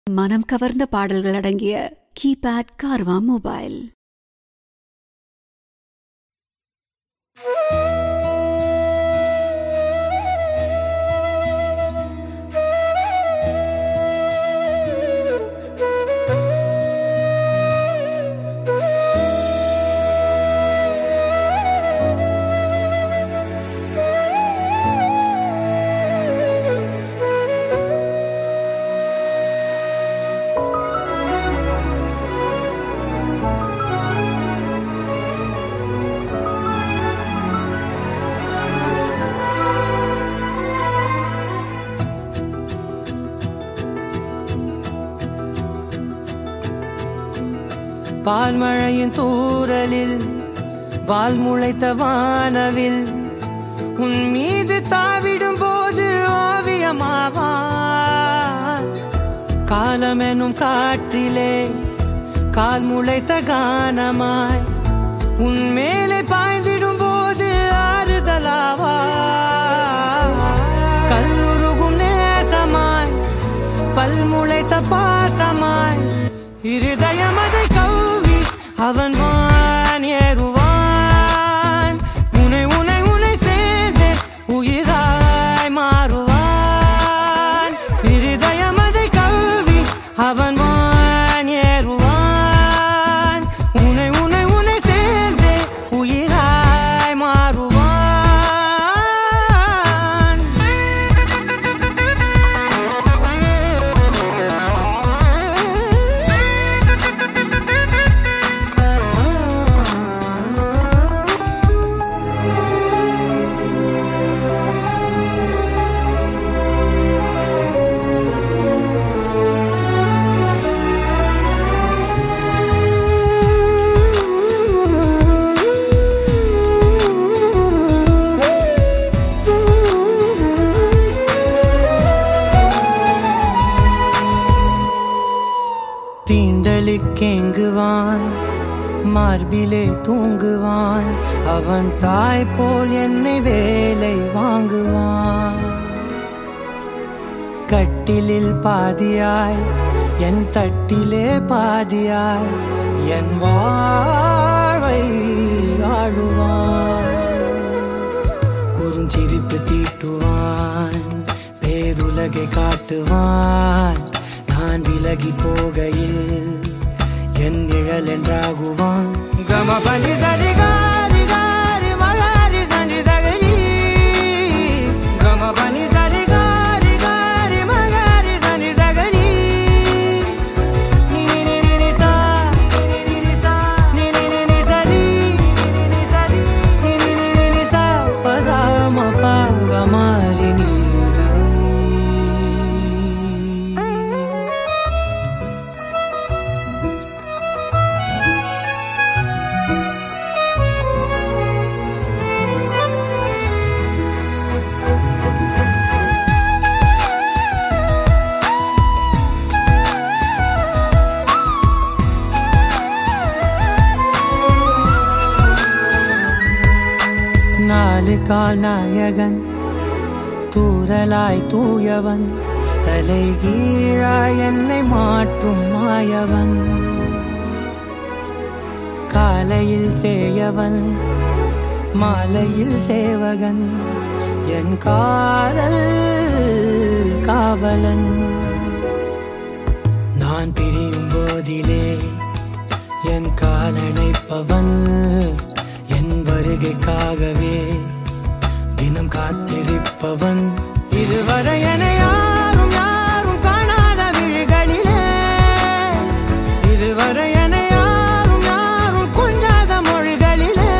மனம் கவர்ந்த பாடல்கள் அடங்கிய கீபேட் கார்வா மொபைல் பால்மழையின் தூறலில் வால் முளைத்த வானவில் உன் மீது தாவிடும் போது ஓவியமாவா காலமெனும் காற்றிலே கால் முளைத்த கானமாய் உன் மேலே பாய்ந்திடும் போது ஆறுதலாவா கல்லுருகும் நேசமாய் பல் முளைத்த பாசமாய் இருதயம் அதை கவ்வி அவன் வான் ஏறுவான் உனை உனை உனை சேர்ந்து உயிராய் மாறுவான் இருதயம் அதை கவ்வி அவன் வான் ஏறுவான் உனை உனை உனை சேர்ந்து உயிராய் மாறுவான் தீண்டலுக்கேங்குவான் மார்பிலே தூங்குவான் அவன் தாய் போல் என்னை வேலை வாங்குவான் கட்டிலில் பாதியாய் என் தட்டிலே பாதியாய் என் வாழ்வை ஆளுவான் குறுஞ்சிரிப்பு தீட்டுவான் பேருலகை காட்டுவான் நான் விலகி போகையில் என் நிழல் என்றாகுவான் கம பனி சரி காரி காரி மகாரி சனி சகரி கம பனி சரி காரி காரி மகாரி சனி சகரி நீ நீ நீ நீ சா நீ நீ நீ நீ சரி நீ நீ நீ நீ நீ சா பதா ம பா க மா ரி நீ ரி. நாலு கால் நாயகன் தூரலாய் தூயவன் தலை கீழாய் என்னை மாற்றும் மாயவன் காலையில் சேயவன் மாலையில் சேவகன் என் காதல் காவலன் நான் பிரியும் போதிலே என் காலணைப்பவன் என் வருகைக்காகவே தினம் காத்திருப்பவன் இதுவரை என யாரும் யாரும் காணாத விழிகளிலே இதுவரை என யாரும் யாரும் கொஞ்சாத மொழிகளிலே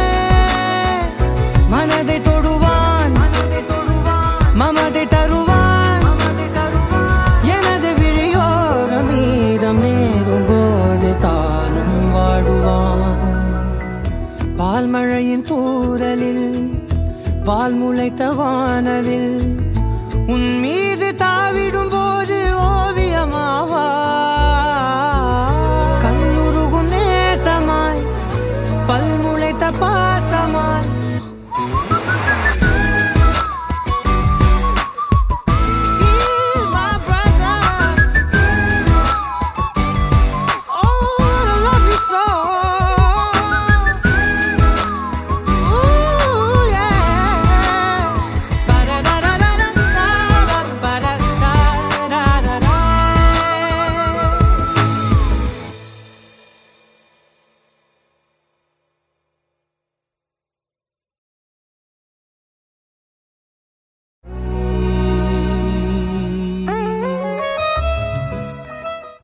மனதை தொடுவான் மமதை தருவான் எனது விழியோர மீதம் நேரும் போது தானும் வாடுவான் பால்மழையின் தூறலில் பால் முளைத்த வானவில் உன் மீ